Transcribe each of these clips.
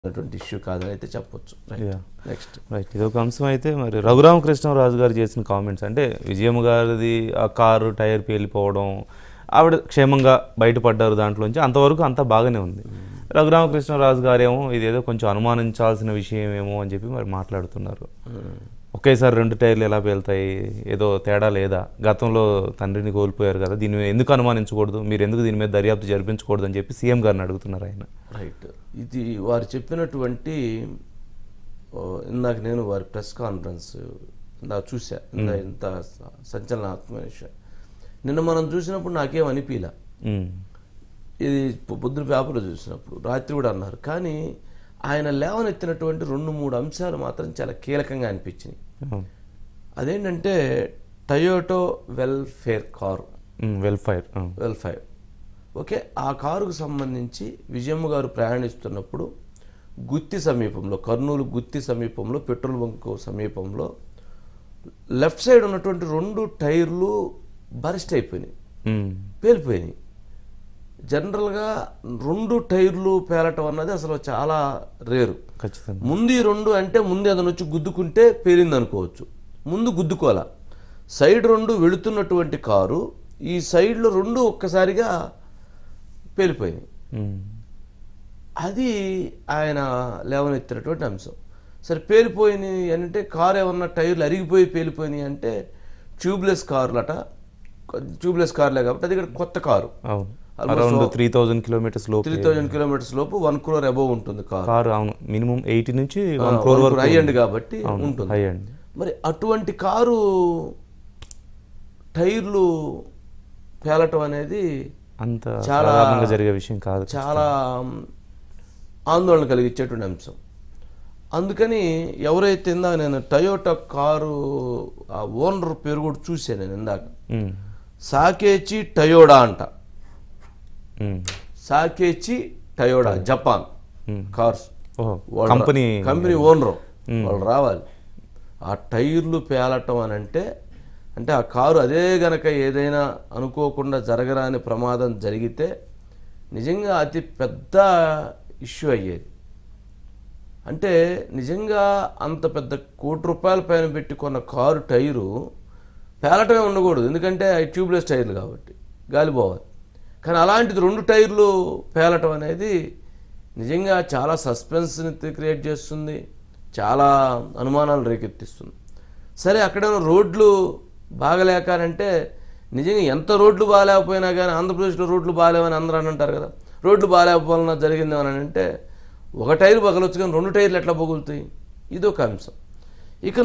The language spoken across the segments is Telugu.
అటువంటి ఇష్యూ కాదని అయితే చెప్పొచ్చు Yeah. నెక్స్ట్ రైట్ ఇది ఒక అంశం అయితే మరి రఘురామకృష్ణరాజు గారు చేసిన కామెంట్స్ అంటే విజయమ్మ గారిది ఆ కారు టైర్ పేలిపోవడం ఆవిడ క్షేమంగా బయటపడ్డారు దాంట్లోంచి అంతవరకు అంతా బాగానే ఉంది రఘురామకృష్ణరాజు గారేమో ఇదేదో కొంచెం అనుమానించాల్సిన విషయం ఏమో అని చెప్పి మరి మాట్లాడుతున్నారు ఒకేసారి రెండు టైర్లు ఎలా పేలుతాయి ఏదో తేడా లేదా గతంలో తండ్రిని కోల్పోయారు కదా దీన్ని ఎందుకు అనుమానించకూడదు మీరు ఎందుకు దీని మీద దర్యాప్తు జరిపించకూడదు అని చెప్పి సీఎం గారిని అడుగుతున్నారు ఆయన రైట్ ఇది వారు చెప్పినటువంటి ఓ, ఇందాక నేను వారి ప్రెస్ కాన్ఫరెన్స్ ఇందాక చూసా ఇంత ఇంత స- సంచలనాత్మక విషయం నిన్న మనం చూసినప్పుడు నాకేం అనిపించలే ఉమ్. ఇది పొ- పొద్దున పేపర్లో చూసినప్పుడు రాత్రి కూడా అన్నారు కానీ ఆయన లేవనెత్తినటువంటి రెండు మూడు అంశాలు మాత్రం చాలా కీలకంగా అనిపించినాయి అవును. అదేంటంటే Toyota welfare car um, Vellfire అవును. వెల్ఫేర్ ఓకే ఆ కారుకు సంబంధించి విజయమ్మ గారు ప్రయాణిస్తున్నప్పుడు గుత్తి సమీపంలో కర్నూలు గుత్తి సమీపంలో పెట్రోల్ బంక్ సమీపంలో లెఫ్ట్ సైడ్ ఉన్నటువంటి రెండు టైర్లు బరెస్ట్ అయిపోయినాయి ఉమ్. పేలిపోయినాయి జనరల్గా రెండు టైర్లు పేలటం అన్నది అసలు చాలా రేరు ఖచ్చితంగా ముందు ఈ రెండు అంటే ముందు అతను వచ్చి గుద్దుకుంటే పేలింది అనుకోవచ్చు ముందు గుద్దుకోవాల సైడ్ రెండు వెళుతున్నటువంటి కారు ఈ సైడ్లో రెండు ఒక్కసారిగా పేలిపోయినాయి ఉమ్. అది ఆయన లేవనెత్తినటువంటి అంశం సరే పేలిపోయినాయి అంటే కారు ఏమన్నా టైర్లు అరిగిపోయి పేలిపోయినాయి అంటే ట్యూబ్లెస్ కార్లట ట్యూబ్లెస్ కార్లే కాబట్టి అది ఇక్కడ కొత్త కారు అవును Almost అరౌండ్ ఓ- త్రీ థౌజండ్ కిలోమీటర్స్ లోపు త్రీ థౌజండ్ కిలోమీటర్స్ లోపు వన్ క్రోర్ అబోవ్ ఉంటుంది కారు కారు అవును మినిమం ఎయిటీ నుంచి వన్ క్రోర్ వరకు హై ఎండ్ కాబట్టి అవును, ఉంటుంది హై ఎండ్ మరి అటువంటి కారు టైర్లు పేలటం అనేది అంత చాలా- సాధారణంగా జరిగే విషయం కాదు చాలా ఆందోళన కలిగించేటువంటి అంశం అందుకని ఎవరైతే ఇందాక నేను టయోటా కారు ఆ ఓనర్ పేరు కూడా చూశాను నేను ఇందాక ఉమ్. సాకేచి టయోడా అంట ఉమ్. సాకేచి టయోడా జపాన్ ఉమ్. కార్స్ ఓహో వాళ్ళ కంపెనీ కంపెనీ ఓనరు వాళ్ళు రావాలి ఆ టైర్లు పేలటం అని అంటే అంటే ఆ కారు అదే గనక ఏదైనా అనుకోకుండా జరగరాని ప్రమాదం జరిగితే నిజంగా అతి పెద్ద ఇష్యూ అయ్యేది అంటే నిజంగా అంత పెద్ద కోటి రూపాయల పైన పెట్టి కొన్న కారు టైరు పేలటమే ఉండకూడదు ఎందుకంటే అవి ట్యూబ్లెస్ టైర్లు కాబట్టి గాలి పోవాలి కానీ అలాంటిది రెండు టైర్లు పేలటం అనేది నిజంగా చాలా సస్పెన్స్ని క్రియేట్ చేస్తుంది చాలా అనుమానాలు రేకెత్తిస్తుంది సరే అక్కడేమో రోడ్లు బాగలేక అంటే నిజంగా ఎంత రోడ్లు బాగాలేకపోయినా కానీ ఆంధ్రప్రదేశ్లో రోడ్లు బాగాలేవని అందరూ అని అంటారు కదా రోడ్లు బాగాలేకపోవాలన్నా జరిగింది అని అంటే ఒక టైర్ పగలొచ్చు కానీ రెండు టైర్లు ఎట్లా పగులుతాయి ఇది ఒక అంశం ఇకన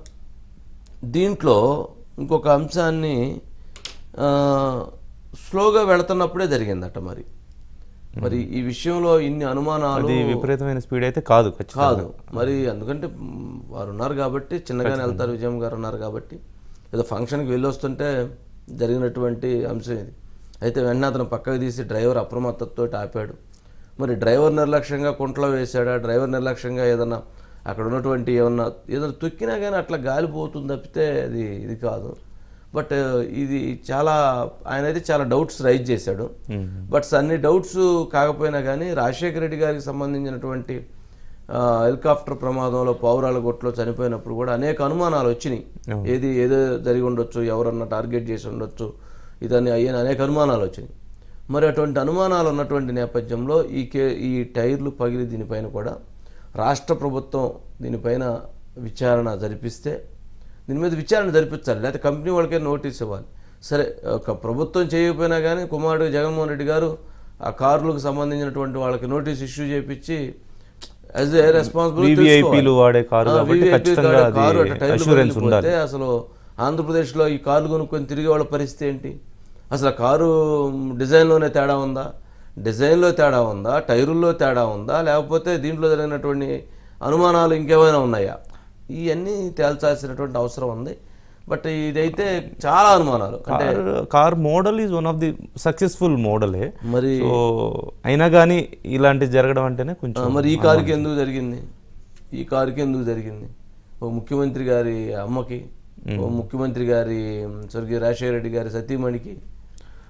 దీంట్లో ఇంకొక అంశాన్ని ఆ, స్లోగా వెళుతున్నప్పుడే జరిగిందట మరి మరి ఈ విషయంలో ఇన్ని అనుమానాలు అది విపరీతమైన స్పీడ్ అయితే కాదు ఖచ్చితంగా కాదు మరి ఎందుకంటే మ్, వారు ఉన్నారు కాబట్టి చిన్నగానే వెళ్తారు విజయం గారు ఉన్నారు కాబట్టి ఏదో ఫంక్షన్కి వెళ్ళి వస్తుంటే జరిగినటువంటి అంశం ఇది అయితే వెంటనే అతను పక్కకు తీసి డ్రైవర్ అప్రమత్తతో ఆపాడు మరి డ్రైవర్ నిర్లక్ష్యంగా కుంట్లో వేసాడా డ్రైవర్ నిర్లక్ష్యంగా ఏదన్నా అక్కడ ఉన్నటువంటి ఏమన్నా ఏదైనా తొక్కినా కానీ అట్లా గాలిపోతుంది తప్పితే అది ఇది కాదు బట్ ఇది చాలా ఆయన అయితే చాలా డౌట్స్ రైజ్ చేశాడు ఉమ్. బట్ అన్ని డౌట్స్ కాకపోయినా కానీ రాజశేఖర రెడ్డి గారికి సంబంధించినటువంటి ఆ, హెలికాప్టర్ ప్రమాదంలో పౌరాల గొట్లో చనిపోయినప్పుడు కూడా అనేక అనుమానాలు వచ్చినాయి ఏది ఏదో జరిగి ఉండొచ్చు ఎవరన్నా టార్గెట్ చేసి ఉండొచ్చు ఇదని అయ్యని అనేక అనుమానాలు వచ్చినాయి మరి అటువంటి అనుమానాలు ఉన్నటువంటి నేపథ్యంలో ఈ కే ఈ టైర్లు పగిలి దీనిపైన కూడా రాష్ట్ర ప్రభుత్వం దీనిపైన విచారణ జరిపిస్తే దీని మీద విచారణ జరిపించాలి లేకపోతే కంపెనీ వాళ్ళకే నోటీస్ ఇవ్వాలి సరే ఒక ప్రభుత్వం చేయకపోయినా కానీ కుమారుడు జగన్మోహన్ రెడ్డి గారు ఆ కార్లకు సంబంధించినటువంటి వాళ్ళకి నోటీస్ ఇష్యూ చేపించి యాజ్ ఏ రెస్పాన్సిబుల్ VVIP లు వాడే కారు కాబట్టి ఖచ్చితంగా అది assurance ఉండాలి. అసలు ఆంధ్రప్రదేశ్లో ఈ కార్లు కొనుక్కొని తిరిగే వాళ్ళ పరిస్థితి ఏంటి అసలు ఆ కారు డిజైన్లోనే తేడా ఉందా డిజైన్లో తేడా ఉందా టైరుల్లో తేడా ఉందా లేకపోతే దీంట్లో జరిగినటువంటి అనుమానాలు ఇంకేమైనా ఉన్నాయా ఇవన్నీ తేల్చాల్సినటువంటి అవసరం ఉంది బట్ ఇదైతే చాలా అనుమానాలు అంటే car car model is one of the successful మోడలే మరి సో అయినా కానీ ఇలాంటి జరగడం అంటేనే ఆ, కొంచెం మరి ఈ కారుకి ఎందుకు జరిగింది ఈ కారుకి ఎందుకు జరిగింది ఒక ముఖ్యమంత్రి గారి అమ్మకి ఓ ముఖ్యమంత్రి గారి మ్, స్వర్గీయ రాజశేఖర రెడ్డి గారి సతీమణికి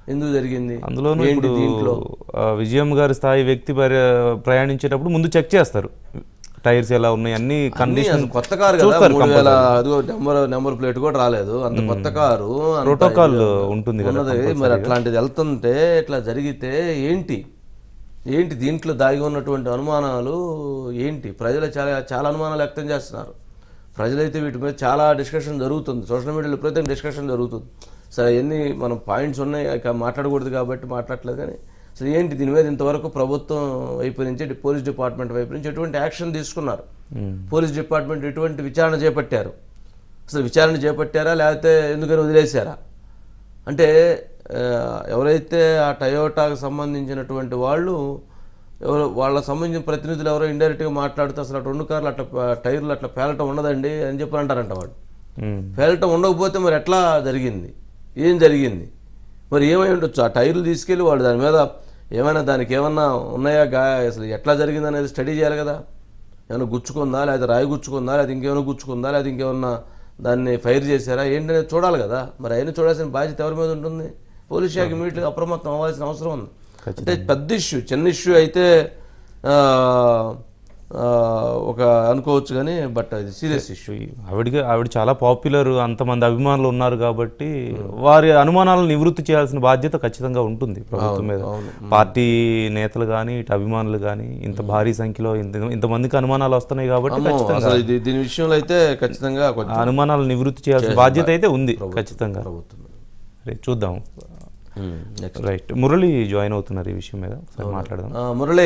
ఎందుకు జరిగింది అందులోనూ ఏంటి ఇప్పుడు దీంట్లో ఆ, విజయం గారి స్థాయి వ్యక్తి పర్య- ప్రయాణించేటప్పుడు ముందు చెక్ చేస్తారు టైర్స్ ఎలా ఉన్నాయి అన్ని అన్నీ కండిషన్ అసలు కొత్త కారు కదా చూస్తారు మూడు వేల అదిగో నెంబర్ నెంబర్ ప్లేట్ కూడా రాలేదు అంత కొత్త కారు అంత ప్రోటోకాల్ ఇది ఉంటుంది కదా ఉన్నది మరి అట్లాంటిది వెళ్తుంటే ఇట్లా జరిగితే ఏంటి ఏంటి దీంట్లో దాగి ఉన్నటువంటి అనుమానాలు ఏంటి ప్రజలు చాలా చాలా అనుమానాలు వ్యక్తం చేస్తున్నారు ప్రజలైతే వీటి మీద చాలా డిస్కషన్ జరుగుతుంది సోషల్ మీడియాలో ప్రతి డిస్కషన్ జరుగుతుంది సరే ఎన్ని మనం పాయింట్స్ ఉన్నాయి ఇక మాట్లాడకూడదు కాబట్టి మాట్లాడలేదు కానీ అసలు ఏంటి దీని మీద ఇంతవరకు ప్రభుత్వం వైపు నుంచి పోలీస్ డిపార్ట్మెంట్ వైపు నుంచి ఎటువంటి యాక్షన్ తీసుకున్నారు పోలీస్ డిపార్ట్మెంట్ ఎటువంటి విచారణ చేపట్టారు అసలు విచారణ చేపట్టారా లేకపోతే ఎందుకని వదిలేశారా అంటే ఆ, ఎవరైతే ఆ టయోటాకు సంబంధించినటువంటి వాళ్ళు ఎవరు వాళ్ళ సంబంధించిన ప్రతినిధులు ఎవరో ఇండైరెక్ట్గా మాట్లాడుతూ అసలు అటు రెండు కార్లు అట్లా ప- టైర్లు అట్లా పేలటం ఉండదండి అని చెప్పి అంటారంట వాడు పేలటం ఉండకపోతే మరి ఎట్లా జరిగింది ఏం జరిగింది మరి ఏమై ఉండొచ్చు ఆ టైర్లు తీసుకెళ్ళి వాళ్ళు దాని మీద ఏమైనా దానికి ఏమన్నా ఉన్నాయా గా అసలు ఎట్లా జరిగింది అనేది స్టడీ చేయాలి కదా ఏమైనా గుచ్చుకుందా లేదా రాయి గుచ్చుకుందా లేదా ఇంకేమైనా గుచ్చుకుందా లేదా ఇంకేమన్నా దాన్ని ఫైర్ చేశారా ఏంటనేది చూడాలి కదా మరి అయినా చూడాల్సిన బాధ్యత ఎవరి మీద ఉంటుంది పోలీస్ శాఖ ఇమీడియట్గా అప్రమత్తం అవ్వాల్సిన అవసరం ఉంది అంటే పెద్ద ఇష్యూ చిన్న ఇష్యూ అయితే ఆ, ఆ, ఒక అనుకోవచ్చు కానీ బట్ అది సీరియస్ ఇష్యూ ఆవిడకి ఆవిడ చాలా పాపులర్ అంతమంది అభిమానులు ఉన్నారు కాబట్టి వారి అనుమానాలను నివృత్తి చేయాల్సిన బాధ్యత ఖచ్చితంగా ఉంటుంది ప్రభుత్వం మీద పార్టీ నేతలు కానీ ఇటు అభిమానులు కానీ ఇంత భారీ సంఖ్యలో ఇంత ఇంతమందికి అనుమానాలు వస్తున్నాయి కాబట్టి ఖచ్చితంగా అసలు ఇది దీని విషయంలో అయితే ఖచ్చితంగా కొంచెం ఆ అనుమానాలను నివృత్తి చేయాల్సిన బాధ్యత అయితే ఉంది ఖచ్చితంగా ప్రభుత్వం రైట్ చూద్దాం నెక్స్ట్ రైట్ మురళి జాయిన్ అవుతున్నారు ఈ విషయం మీద ఒకసారి మాట్లాడదాం Murali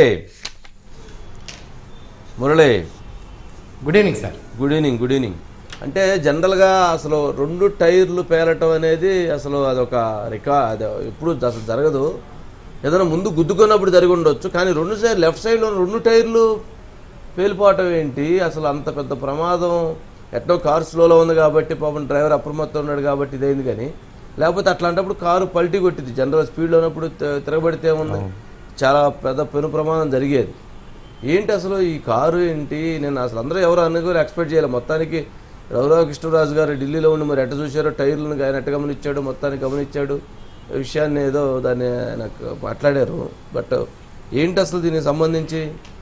Murali good evening sir good evening good evening అంటే జనరల్గా అసలు రెండు టైర్లు పేలటం అనేది అసలు అదొక రికా అది ఎప్పుడు అసలు జరగదు ఏదైనా ముందు గుద్దుకున్నప్పుడు జరిగి ఉండొచ్చు కానీ రెండు సైడ్ లెఫ్ట్ సైడ్లో రెండు టైర్లు పేలిపోవటం ఏంటి అసలు అంత పెద్ద ప్రమాదం ఎట్టో కారు స్లోలో ఉంది కాబట్టి పాపం డ్రైవర్ అప్రమత్తం ఉన్నాడు కాబట్టి ఇదైంది కానీ లేకపోతే అట్లాంటప్పుడు కారు పల్టీ కొట్టింది జనరల్ స్పీడ్లో ఉన్నప్పుడు తి- తిరగబడితే ఉంది చాలా పెద్ద పెను ప్రమాదం జరిగేది ఏంటి అసలు ఈ కారు ఏంటి నేను అసలు అందరూ ఎవరు అనుకోని ఎక్స్పెక్ట్ చేయాలి మొత్తానికి రఘురామ కృష్ణరాజు గారు ఢిల్లీలో ఉండి మరి ఎట్ట చూశారో టైర్లను ఆయన ఎట్ట గమనించాడు మొత్తానికి గమనించాడు ఈ విషయాన్ని ఏదో దాన్ని నాకు మాట్లాడారు బట్ ఏంటి అసలు దీనికి సంబంధించి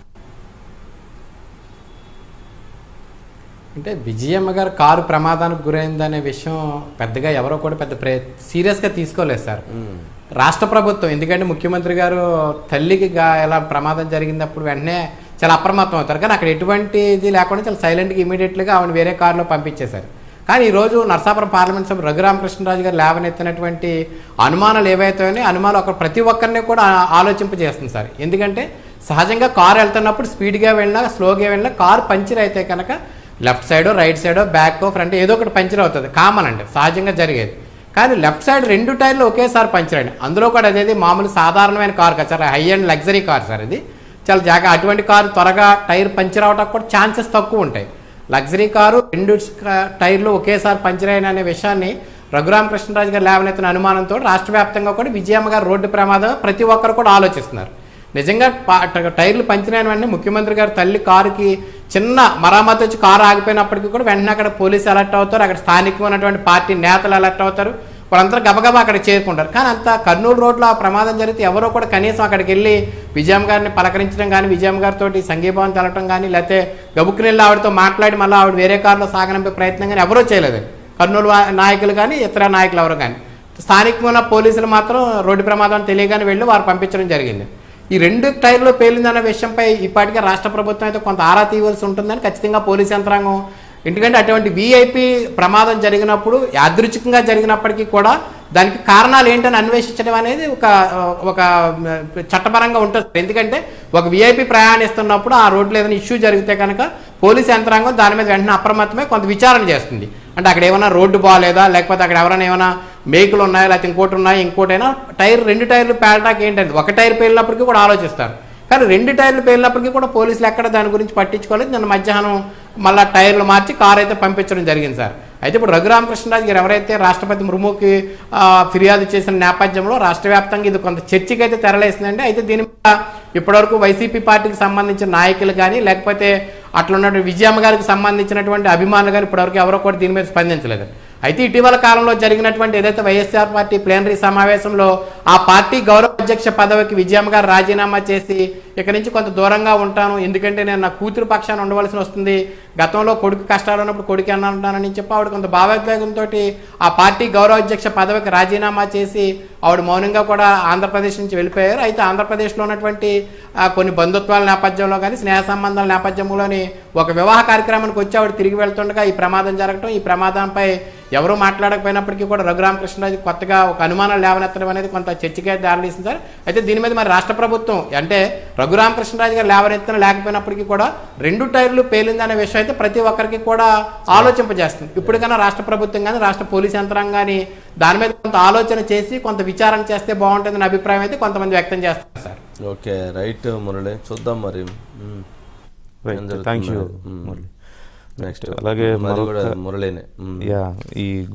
అంటే విజయమ్మ గారు కారు ప్రమాదానికి గురైందనే విషయం పెద్దగా ఎవరో కూడా పెద్ద ప్రే సీరియస్గా తీసుకోలేదు సార్ రాష్ట్ర ప్రభుత్వం ఎందుకంటే ముఖ్యమంత్రి గారు తల్లికి గా- ఎలా ప్రమాదం జరిగినప్పుడు వెంటనే చాలా అప్రమత్తం అవుతారు కానీ అక్కడ ఎటువంటి ఇది లేకుండా చాలా సైలెంట్గా ఇమీడియట్గా ఆవిడ వేరే కారులో పంపించేశారు కానీ ఈరోజు నర్సాపురం పార్లమెంట్ సభ్యులు రఘురామకృష్ణరాజు గారు లేవనెత్తినటువంటి అనుమానాలు ఏవైతే ఉన్నాయో అనుమానాలు ఒక ప్రతి ఒక్కరిని కూడా ఆ- ఆలోచింపజేస్తుంది సార్ ఎందుకంటే సహజంగా కారు వెళ్తున్నప్పుడు స్పీడ్గా వెళ్ళినా స్లోగా వెళ్ళినా కారు పంచర్ అయితే కనుక లెఫ్ట్ సైడో రైట్ సైడో బ్యాక్ ఫ్రంట్ ఏదో ఒకటి పంచర్ అవుతుంది కామన్ అండి సహజంగా జరిగేది కానీ లెఫ్ట్ సైడ్ రెండు టైర్లు ఒకేసారి పంచర్ అండి అందులో కూడా అదేది మామూలు సాధారణమైన కార్ కదా sir high and luxury car sir ఇది చాలా జాగా అటువంటి కారు త్వరగా టైర్ పంచర్ అవడానికి కూడా ఛాన్సెస్ తక్కువ ఉంటాయి లగ్జరీ కారు రెండు క- టైర్లు ఒకేసారి పంచర్ అయిన అనే విషయాన్ని రఘురామకృష్ణరాజు గారు లేవనెత్తిన అనుమానంతో రాష్ట్ర వ్యాప్తంగా కూడా విజయమ్మ గారు రోడ్డు ప్రమాదం ప్రతి ఒక్కరు కూడా ఆలోచిస్తున్నారు నిజంగా పా- ట- టైర్లు పంచర్ అయిన వెంటనే ముఖ్యమంత్రి గారు తల్లి కారుకి చిన్న మరామతు వచ్చి కారు ఆగిపోయినప్పటికీ కూడా వెంటనే అక్కడ పోలీసు అలర్ట్ అవుతారు అక్కడ స్థానికంగా ఉన్నటువంటి పార్టీ నేతలు అలర్ట్ అవుతారు వాళ్ళందరూ గబగబా అక్కడ చేరుకుంటారు కానీ అంత కర్నూలు రోడ్లో ఆ ప్రమాదం జరిగితే ఎవరో కూడా కనీసం అక్కడికి వెళ్ళి విజయం గారిని పలకరించడం కానీ విజయం గారితో సంఘీభావం తెలటం కానీ లేకపోతే గబుక్కుని వెళ్ళి ఆవిడతో మాట్లాడి మళ్ళీ ఆవిడ వేరే కారులో సాగనంపే ప్రయత్నం కానీ ఎవరూ చేయలేదు కర్నూలు వా- నాయకులు కానీ ఇతర నాయకులు ఎవరు కానీ స్థానికంగా ఉన్న పోలీసులు మాత్రం రోడ్డు ప్రమాదం తెలియగానే వెళ్ళి వారు పంపించడం జరిగింది ఈ రెండు టైర్లు పేలిందన్న విషయంపై ఇప్పటికే రాష్ట్ర ప్రభుత్వం అయితే కొంత ఆరా తీయవలసి ఉంటుందని ఖచ్చితంగా పోలీస్ యంత్రాంగం ఎందుకంటే అటువంటి వీఐపీ ప్రమాదం జరిగినప్పుడు యాదృచ్ఛికంగా జరిగినప్పటికీ కూడా దానికి కారణాలు ఏంటని అన్వేషించడం అనేది ఒక ఒక చట్టపరంగా ఉంటుంది ఎందుకంటే ఒక వీఐపీ ప్రయాణిస్తున్నప్పుడు ఆ రోడ్లో ఏదైనా ఇష్యూ జరిగితే కనుక పోలీస్ యంత్రాంగం దాని మీద వెంటనే అప్రమత్తమై కొంత విచారణ చేస్తుంది అంటే అక్కడ ఏమైనా రోడ్డు బాగాలేదా లేకపోతే అక్కడ ఎవరైనా ఏమైనా మేకులు ఉన్నాయా లేకపోతే ఇంకోటి ఉన్నాయా ఇంకోటైనా టైర్ రెండు టైర్లు పేలటానికి ఏంటంటే ఒక టైర్ పేలినప్పటికీ కూడా ఆలోచిస్తారు కానీ రెండు టైర్లు పేలినప్పటికీ కూడా పోలీసులు ఎక్కడ దాని గురించి పట్టించుకోలేదు నిన్న మధ్యాహ్నం మళ్ళీ టైర్లు మార్చి కారు అయితే పంపించడం జరిగింది సార్ అయితే ఇప్పుడు రఘురామకృష్ణరాజు గారు ఎవరైతే రాష్ట్రపతి ముర్ముకి ఆ, ఫిర్యాదు చేసిన నేపథ్యంలో రాష్ట్ర వ్యాప్తంగా ఇది కొంత చర్చకి అయితే తెరలేసిందండి అయితే దీని మీద ఇప్పటివరకు వైసీపీ పార్టీకి సంబంధించిన నాయకులు కానీ లేకపోతే అట్లా ఉన్నటువంటి విజయమ్మ గారికి సంబంధించినటువంటి అభిమానులు గారు ఇప్పటివరకు ఎవరో కూడా దీని మీద స్పందించలేదు అయితే ఇటీవల కాలంలో జరిగినటువంటి ఏదైతే వైఎస్ఆర్ పార్టీ ప్లేనరీ సమావేశంలో ఆ పార్టీ గౌరవ అధ్యక్ష పదవికి విజయమ్మ గారు రాజీనామా చేసి ఇక నుంచి కొంత దూరంగా ఉంటాను ఎందుకంటే నేను నా కూతురు పక్షాన ఉండవలసి వస్తుంది గతంలో కొడుకు కష్టాలు ఉన్నప్పుడు కొడుకు అన్నానని చెప్పి ఆవిడ కొంత భావోద్వేగంతో ఆ పార్టీ గౌరవ అధ్యక్ష పదవికి రాజీనామా చేసి ఆవిడ మౌనంగా కూడా ఆంధ్రప్రదేశ్ నుంచి వెళ్ళిపోయారు అయితే ఆంధ్రప్రదేశ్లో ఉన్నటువంటి ఆ, కొన్ని బంధుత్వాల నేపథ్యంలో కానీ స్నేహ సంబంధాల నేపథ్యంలోని ఒక వివాహ కార్యక్రమానికి వచ్చి ఆవిడ తిరిగి వెళ్తుండగా ఈ ప్రమాదం జరగటం ఈ ప్రమాదంపై ఎవరూ మాట్లాడకపోయినప్పటికీ కూడా రఘురామకృష్ణరాజు కొత్తగా ఒక అనుమానాలు లేవనెత్తడం అనేది కొంత చర్చగా దారితీసింది సార్ అయితే దీని మీద మరి రాష్ట్ర ప్రభుత్వం అంటే రఘురామకృష్ణరాజు గారు లేవనెత్తన లేకపోయినప్పటికీ కూడా రెండు టైర్లు పేలిందనే విషయం అయితే ప్రతి ఒక్కరికి కూడా ఆలోచింపజేస్తుంది ఇప్పటికైనా రాష్ట్ర ప్రభుత్వం కానీ రాష్ట్ర పోలీస్ యంత్రాంగం కానీ దాని మీద కొంత ఆలోచన చేసి కొంత విచారణ చేస్తే బాగుంటుందనే అభిప్రాయం అయితే కొంతమంది వ్యక్తం చేస్తారు సార్ ఓకే రైట్ మురళి చూద్దాం మరి మ్మ్. ఏం రైట్ థ్యాంక్ యూ జరుగుతుందో. మ్మ్. నెక్స్ట్ అలాగే మరి కూడా మరొక- మురళినే మ్మ్. యా ఈ